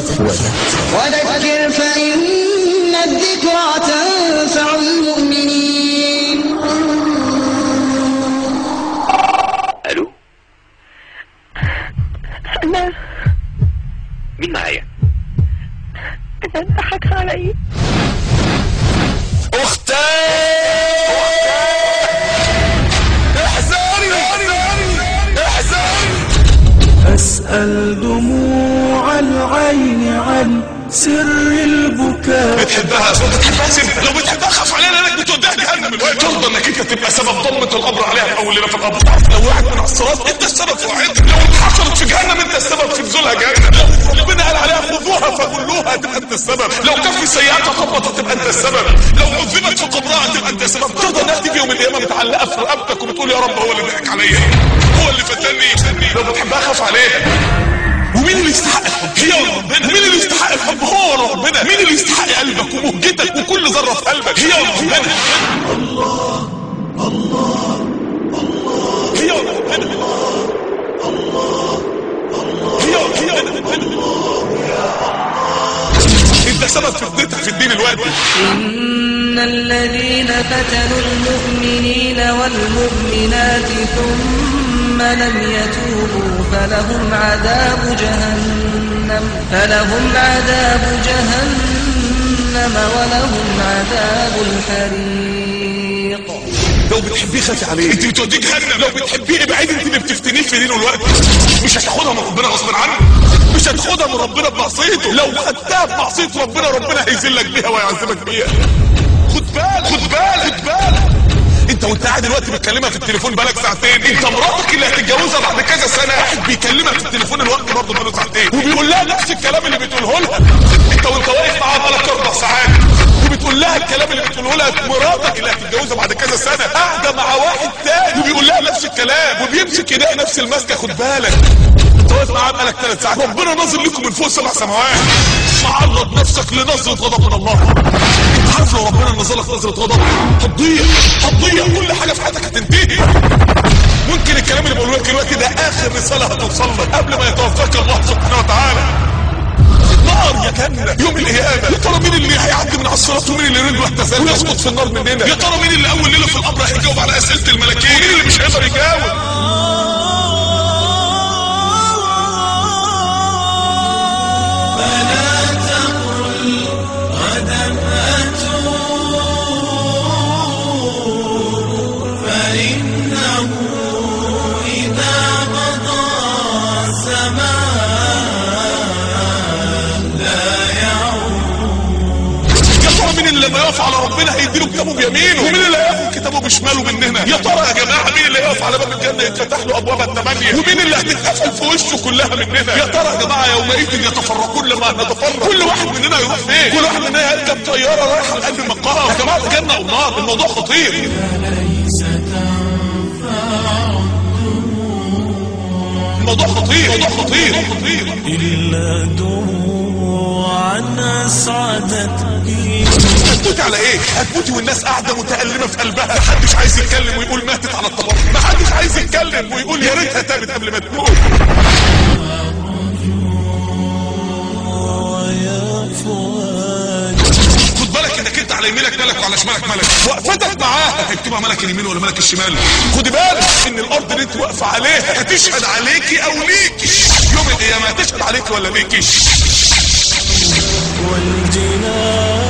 وذكر فإن الذكرى تنفع المؤمنين الو أنا مين معايا أنا ضحك علي اختي احذري احذري أسأل دموع العين عن سر البكاء بتحبها لو بتحبها سيبها لو بتحبها خاف عليها لانك بتوديها جهنم الوقت ترضى انك انت تبقى سبب ضمة القبر عليها في اول ليله في القبر لو وقعت من على الصراط انت السبب في وقعتها لو اتحشرت في جهنم انت السبب في نزولها جهنم لو ربنا قال عليها خذوها فكلوها تبقى انت السبب لو كف سيئاتها خبطت تبقى انت السبب لو عذبت في قبرها تبقى انت السبب ترضى انها تيجي يوم القيامه متعلقه في رقبتك وبتقول يا رب هو اللي ضحك عليا هو اللي فتني لو بتحبها خاف عليها ومين اللي يستحق الحب هي ولا ربنا مين اللي يستحق الحب هو ولا ربنا مين اللي يستحق قلبك ومهجتك وكل ذره في قلبك هي ولا ربنا الله الله الله هي ولا ربنا الله الله هي ولا ربنا انت سبب في بدايتك في الدين الوقت إن الذين فتنوا المؤمنين والمؤمنات ثم لم يتوبوا فلهم عذاب جهنم فلهم عذاب جهنم ولهم عذاب الحريق لو بتحبيه خافي عليه انت بتوديه جهنم لو بتحبيه ابعدي انت اللي بتفتنيه في دينه الوقت مش هتاخدها من ربنا غصب عنه مش هتاخدها من ربنا بمعصيته لو خدتها بمعصيه ربنا ربنا هيذلك بيها ويعذبك بيها خد بالك خد بالك خد بالك انت وانت قاعد دلوقتي بتكلمها في التليفون بقالك ساعتين انت مراتك اللي هتتجوزها بعد كذا سنه واحد بيكلمك في التليفون الوقت برضه بقاله ساعتين وبيقول لها نفس الكلام اللي بتقوله لها انت وانت واقف معاها بقالك اربع ساعات وبتقول لها الكلام اللي بتقوله لها مراتك اللي هتتجوزها بعد كذا سنه قاعده مع واحد تاني وبيقول لها نفس الكلام وبيمسك ايديها نفس المسكه خد بالك انت واقف معاها بقالك ثلاث ساعات ربنا نازل لكم من فوق سبع سماوات معرض نفسك لنظره غضب من الله انت عارف لو ربنا نزل لك نظره غضب هتضيع هتضيع كل حاجه في حياتك هتنتهي ممكن الكلام اللي بقوله لك دلوقتي ده اخر رساله هتوصل لك قبل ما يتوفاك الله سبحانه وتعالى نار يا جنة يوم القيامة يا ترى مين اللي هيعدي من على الصراط ومين اللي رجله هتزل ويسقط في النار مننا يا ترى مين اللي اول ليلة في القبر هيجاوب على اسئلة الملكين ومين اللي مش هيقدر يجاوب فلا تقل غدا أتوب فإنه إذا مضى الزمان لا يعود يا ترى مين اللي لما يقف على ربنا هيديله كتابه بيمينه ومين اللي هياخد كتابه بشماله مننا يا ترى يا جماعه مين اللي هيقف على باب الجنه يتفتح له ابواب الثمانيه ومين اللي هتتقفل في وشه كلها مننا يا ترى يا جماعه يومئذ يتفرقون لما نتفرق كل واحد مننا يروح فين كل واحد مننا يركب طياره رايحه لقلب المقام يا جماعه ده جنه او نار الموضوع خطير ليس تنفع الموضوع خطير الموضوع خطير خطير إلا دموعا أسعدت بي هتموتي على ايه هتموتي والناس قاعده متألمه في قلبها محدش عايز يتكلم ويقول ماتت على الطلاق محدش عايز يتكلم ويقول يا ريتها تابت قبل ما تموت ويا فؤاد خد بالك انك انت على يمينك ملك وعلى شمالك ملك وقفتك معاها هيكتبها ملك اليمين ولا ملك الشمال خدي بالك ان الارض اللي انت واقفه عليها هتشهد عليكي او ليكي يوم القيامه هتشهد عليكي ولا ليكي والجنان